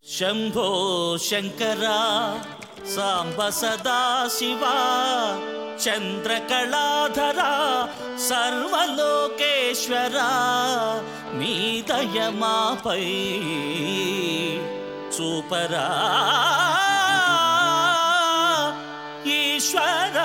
శంభో శంకర సాంబ సదా శివ చంద్రకళాధర సర్వలోకేశ్వర నీ దయమాపై చూపరా ఈశ్వరా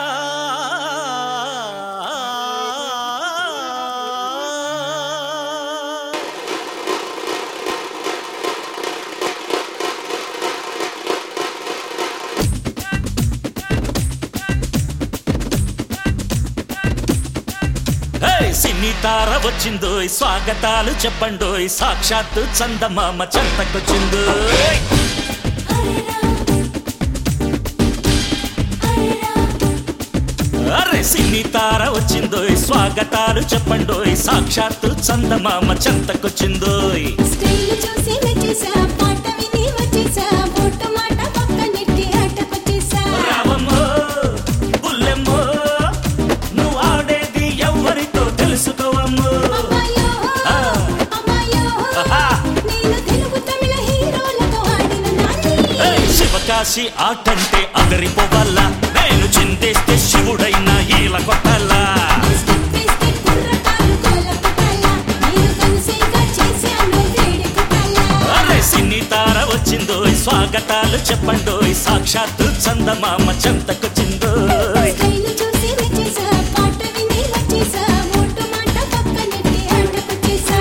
హే, సిన్ని తార వచ్చిందోయ్ స్వాగతాలు చెప్పండోయ్ సాక్షాత్తు చందమామ చెంతకొచ్చిందోయ్ అరే సిన్ని తార వచ్చిందోయ్ స్వాగతాలు చెప్పండోయ్ సాక్షాత్తు చందమామ చెంతకొచ్చిందోయ్ స్టైల్ చూసి నచ్చేసా పాట విని వచ్చేసా ఫోటో మాట పక్క నెట్టి ఆటకొచ్చేసా రావమ్మో బుల్లెమ్మో నువ్వు ఆడేది ఎవరితో తెలుసుకోవమ్మో అమ్మాయో ఆ. అమ్మాయో ఆహా. నేను తెలుగు తమిళ హీరోలతో ఆడిన నాని ఏయ్, శివకాశి ఆటంటే అదరిపోవాలా నేను చింతేస్తే శివుడైనా ఈల కొట్టాలా స్టెప్ వేస్తే కుర్రకారు కోలకుటాలా నేను కనుసేగా చేశాను వేడుకుటాలా అరే సిన్ని తార వచ్చిందో స్వాగతాలు చెప్పండో సాక్షాత్తు చందమామ చెంతకొచ్చిందో స్టైల్ చూసి నచ్చేసా పాట విని వచ్చేసా ఫోటో మాట పక్క నెట్టి ఆటకొచ్చేసా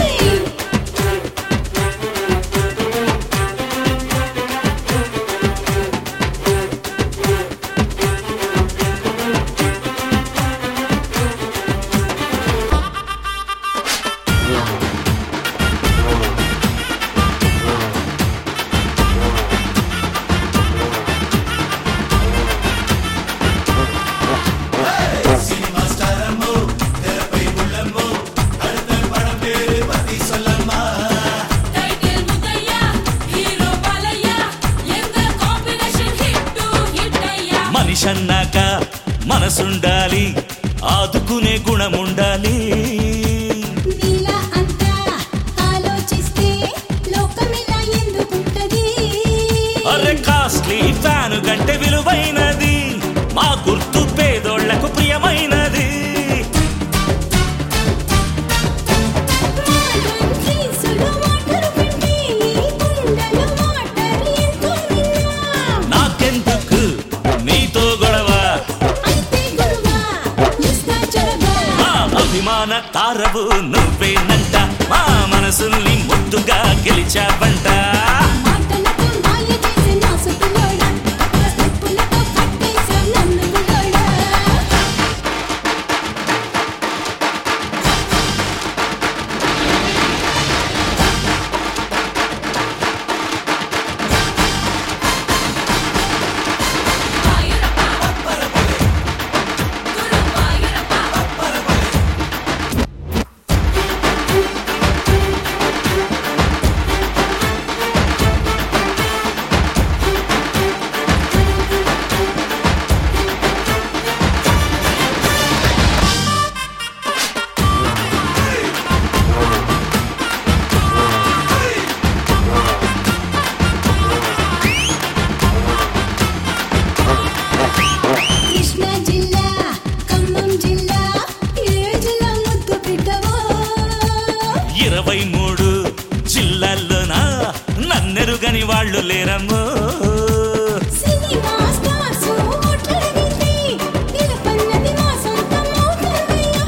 టైటిల్ ముద్దయ్య హీరో బాలయ్య ఎంగల్ కాంబినేషన్ హిట్ టు హిట్ అయ్యా మనిషన్నాక మనసుండాలి ఆదుకునే గుణముండాలి నీలా అంతా ఆలోచిస్తే లోకమిలా ఎందుకుంటది అరే కాస్ట్లీ ఫ్యాను గంటే విలువైనది మా గుర్తు పేదోళ్లకు ప్రియమైనది మోడర్న్ ఫీసులు వాటర్ కంటే ఈ గుండెలు వాటర్ ఎంతో మిన్నా నాకెందుకు నీతో గొడవ అయితే గురువా ఇస్తా చొరవా మా అభిమాన తారవు నువ్వేనంట మా మనసుల్ని ముద్దుగా గెలిచావంట మాటలతో మాయ చేసి నా సుతులోడా స్టెప్పులతో కట్టేశా నన్ను గులోడా గురు బాయరప్ప కృష్ణా జిల్లా ఖమ్మం జిల్లా ఏ జిల్లా ముద్దు బిడ్డవో ఇరవై మూడు జిల్లాల్లోన నన్నెరుగని వాళ్ళు లేరమ్మో సినిమా స్టార్స్ ఓట్లడిగితే నిలపన్నది మా సొంతం అవుతుందయ్యో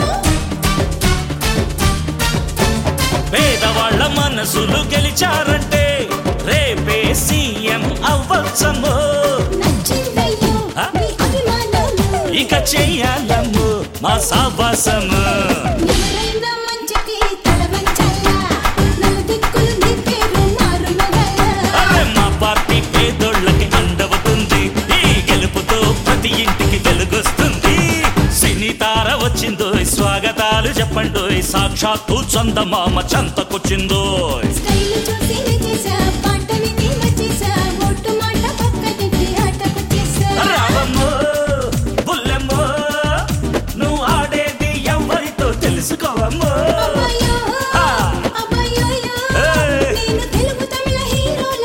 పేదవాళ్ల మనసులు గెలిచారంటే రేపే సీఎం అవ్వచ్చమ్మో నచ్చిందయ్యో ఆ? మీ అభిమానము ఇక చెయ్యాలమ్ము మా సావాసము ఎవరైనా మంచికి తల వంచాలా నలు దిక్కులు నీ పేరు మారు అరే మా పార్టీ పేదోళ్ళకి అండవుతుంది ఈ గెలుపుతో ప్రతి ఇంటికి వెలుగొస్తుంది సినీ తార వచ్చిందో స్వాగతాలు చెప్పండో సాక్షాత్తు చందమామ చంతకొచ్చిందో స్టైల్ చూసి నచ్చేసా పాట విని వచ్చేసా ఓటు మాట పక్క నెట్టి ఆటకొచ్చేసా రావమ్మో బుల్లెమ్మో నువ్వు ఆడేది ఎవరితో తెలుసుకోవమ్మో అబ్బాయో ఆ. అబ్బాయో ఏయ్. నేను తెలుగు తమిళ హీరోల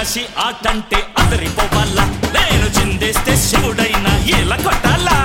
రాశి ఆటంటే అదరిపోవాలా నేను చిందేస్తే శివుడైనా ఇలా కొట్టాలా